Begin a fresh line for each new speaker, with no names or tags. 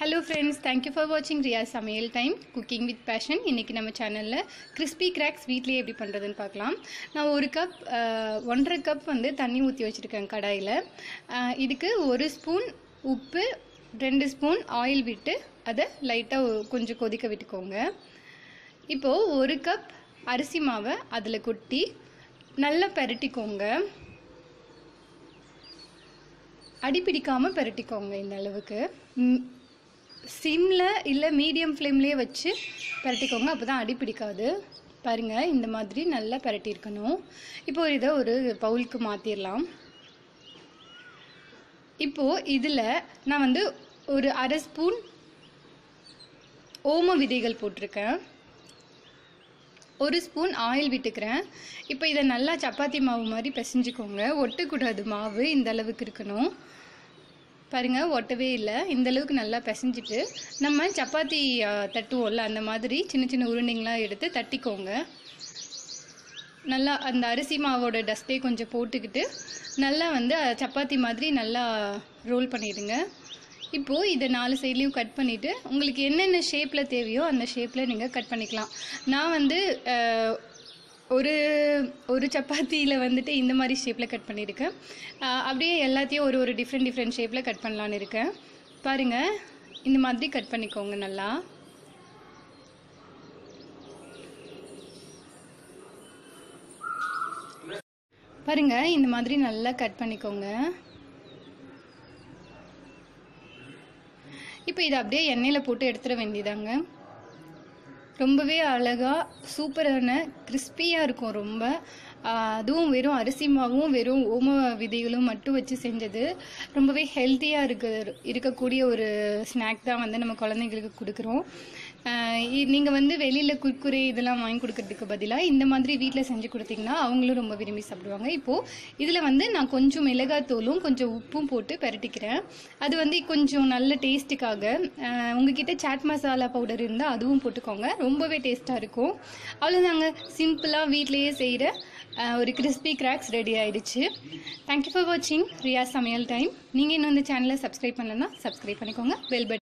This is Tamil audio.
ஹலோ ஃப்ரெண்ட்ஸ் தேங்க்யூ ஃபார் வாட்சிங் ரியா சமையல் டைம் குக்கிங் வித் பேஷன் இன்றைக்கி நம்ம சேனலில் கிறிஸ்பி கிராக்ஸ் வீட்லேயே எப்படி பண்ணுறதுன்னு பார்க்கலாம் நான் ஒரு கப் ஒன்றரை கப் வந்து தண்ணி ஊற்றி வச்சுருக்கேன் கடாயில் அஹ், இதுக்கு ஒரு ஸ்பூன் உப்பு ரெண்டு ஸ்பூன் ஆயில் விட்டு அதை லைட்டாக கொஞ்சம் கொதிக்க விட்டுக்கோங்க இப்போது ஒரு கப் அரிசி மாவை அதில் கொட்டி நல்லா பெரட்டிக்கோங்க அடி பிடிக்காமல் பெரட்டிக்கோங்க இந்த அளவுக்கு சிம்மில் இல்லை மீடியம் ஃப்ளேம்லேயே வச்சு பெரட்டிக்கோங்க அப்போ தான் அடி பிடிக்காது பாருங்கள் இந்த மாதிரி நல்லா பெரட்டியிருக்கணும் இப்போ இதை ஒரு பவுலுக்கு மாற்றிடலாம் இப்போது இதில் நான் வந்து ஒரு அரை ஸ்பூன் ஓம விதைகள் போட்டிருக்கேன் ஒரு ஸ்பூன் ஆயில் விட்டுக்கிறேன் இப்போ இதை நல்லா சப்பாத்தி மாவு மாதிரி பிசைஞ்சுக்கோங்க ஒட்டக்கூடாது மாவு இந்த அளவுக்கு இருக்கணும் பாருங்க ஒட்டவே இல்லை இந்த அளவுக்கு நல்லா பிசைஞ்சிட்டு நம்ம சப்பாத்தி ஆ, தட்டுவோம்ல அந்த மாதிரி சின்ன சின்ன உருண்டைங்களாம் எடுத்து தட்டிக்கோங்க நல்லா அந்த அரிசி மாவோட டஸ்ட்டே கொஞ்சம் போட்டுக்கிட்டு நல்லா வந்து அஹ், சப்பாத்தி மாதிரி நல்லா ரோல் பண்ணிடுங்க இப்போது இதை நாலு சைட்லேயும் கட் பண்ணிவிட்டு உங்களுக்கு என்னென்ன ஷேப்பில் தேவையோ அந்த ஷேப்பில் நீங்கள் கட் பண்ணிக்கலாம் நான் வந்து அஹ், ஒரு ஒரு சப்பாத்தியில் வந்துட்டு இந்த மாதிரி ஷேப்பில் கட் பண்ணியிருக்கேன் அஹ், அப்படியே எல்லாத்தையும் ஒரு ஒரு டிஃப்ரெண்ட் டிஃப்ரெண்ட் ஷேப்பில் கட் பண்ணலான்னு இருக்கேன் பாருங்கள் இந்த மாதிரி கட் பண்ணிக்கோங்க நல்லா பாருங்க இந்த மாதிரி நல்லா கட் பண்ணிக்கோங்க இப்போ இதை அப்படியே எண்ணெயில் போட்டு எடுத்துட வேண்டியதாங்க ரொம்பவே அழகாக சூப்பரான கிறிஸ்பியாக இருக்கும் ரொம்ப ஆஹ் அதுவும் வெறும் அரிசி மாவும் வெறும் ஓம விதைகளும் மட்டும் வச்சு செஞ்சது ரொம்பவே ஹெல்த்தியாக இருக்க இருக்கக்கூடிய ஒரு ஸ்நாக் தான் வந்து நம்ம குழந்தைங்களுக்கு கொடுக்குறோம் நீங்கள் வந்து வெளியில் குர்குரே இதெல்லாம் வாங்கி கொடுக்கறதுக்கு பதிலாக இந்த மாதிரி வீட்டில் செஞ்சு கொடுத்தீங்கன்னா அவங்களும் ரொம்ப விரும்பி சாப்பிடுவாங்க இப்போது இதில் வந்து நான் கொஞ்சம் மிளகாத்தூளும் கொஞ்சம் உப்பும் போட்டு பெரட்டிக்கிறேன் அது வந்து கொஞ்சம் நல்ல டேஸ்ட்டுக்காக ஆஹ் உங்ககிட்ட சாட் மசாலா பவுடர் இருந்தால் அதுவும் போட்டுக்கோங்க ரொம்பவே டேஸ்ட்டாக இருக்கும் அவ்வளோதாங்க சிம்பிளாக வீட்டிலேயே செய்கிற ஒரு கிறிஸ்பி கிராக்ஸ் ரெடி ஆயிடுச்சு தேங்க்யூ ஃபார் வாட்சிங் ரியா சமையல் டைம் நீங்கள் இன்னும் இந்த சேனலை சப்ஸ்கிரைப் பண்ணலன்னா சப்ஸ்கிரைப் பண்ணிக்கோங்க பெல் பட்டன்